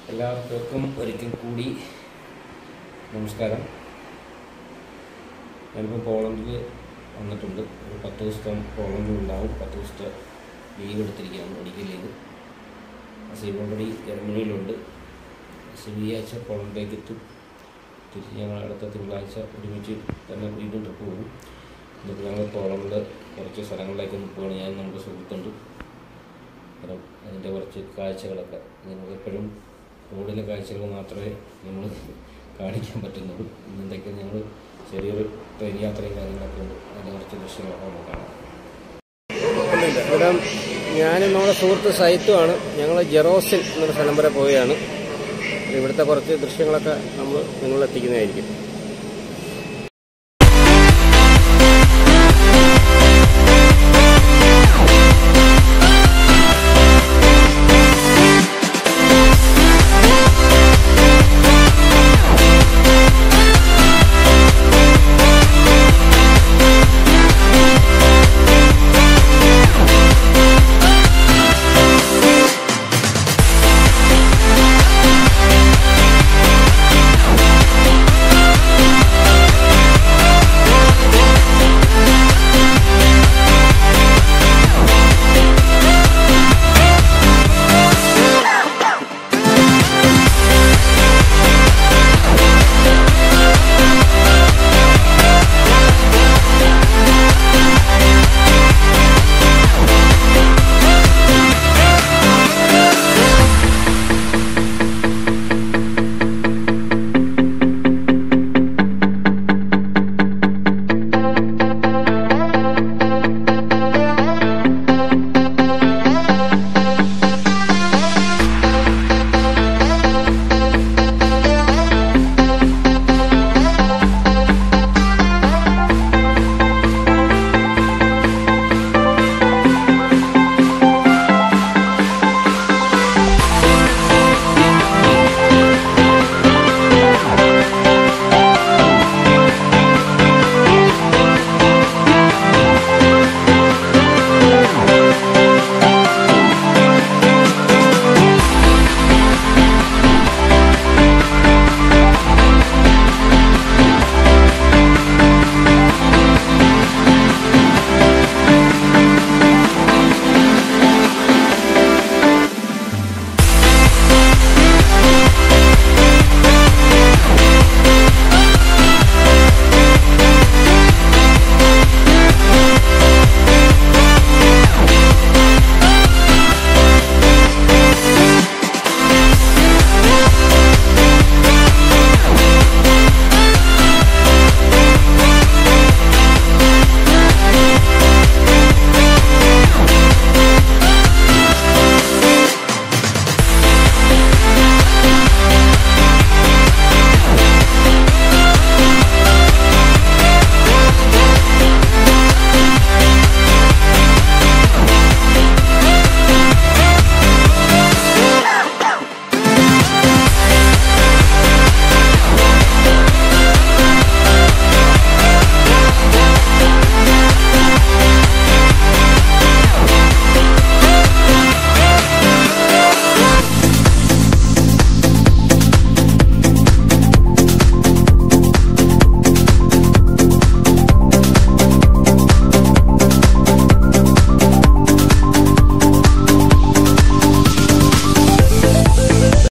എല്ലാവർക്കും ഒരിക്കൽ കൂടി നമസ്കാരം ഞാനിപ്പോൾ പോളണ്ടിൽ വന്നിട്ടുണ്ട് ഒരു പത്ത് ദിവസത്തെ പോളണ്ടിൽ ഉണ്ടാവും പത്ത് ദിവസത്തെ ലീവ് എടുത്തിരിക്കുകയാണ് മെഡിക്കൽ ലീവ് അസീം ഓൾറെഡി ജർമ്മനിയിലുണ്ട് അസീം ഈ ആഴ്ച പോളണ്ടിലേക്ക് എത്തും തിരിച്ച് ഞങ്ങൾ അടുത്ത തിങ്കളാഴ്ച ഒരുമിച്ച് തന്നെ വീണ്ടും ട്രിപ്പ് പോകും എന്നിട്ട് ഞങ്ങൾ പോളണ്ട് കുറച്ച് സ്ഥലങ്ങളിലേക്ക് ഒന്ന് പോവുകയാണ് ഞാൻ നമ്മുടെ സുഹൃത്തുണ്ട് അപ്പം അതിൻ്റെ കുറച്ച് കാഴ്ചകളൊക്കെ നിങ്ങൾക്ക് എപ്പോഴും റോഡിലെ കാഴ്ചകൾ മാത്രമേ നമ്മൾ കാണിക്കാൻ പറ്റുന്നുള്ളൂ ഇന്നത്തേക്ക് ഞങ്ങൾ ചെറിയൊരു ട്രെയിൻ യാത്രയും കാര്യങ്ങളൊക്കെ ഉണ്ട് അതിൻ്റെ കുറച്ച് ദൃശ്യങ്ങളൊക്കെ നമുക്ക് കാണാം ഇവിടെ ഞാനും നമ്മുടെ സുഹൃത്ത് സൈത്തുമാണ് ഞങ്ങൾ ജെറോസിൻ എന്നൊരു സ്ഥലം വരെ പോവുകയാണ് ഇവിടുത്തെ കുറച്ച് ദൃശ്യങ്ങളൊക്കെ നമ്മൾ നിങ്ങളെത്തിക്കുന്നതായിരിക്കും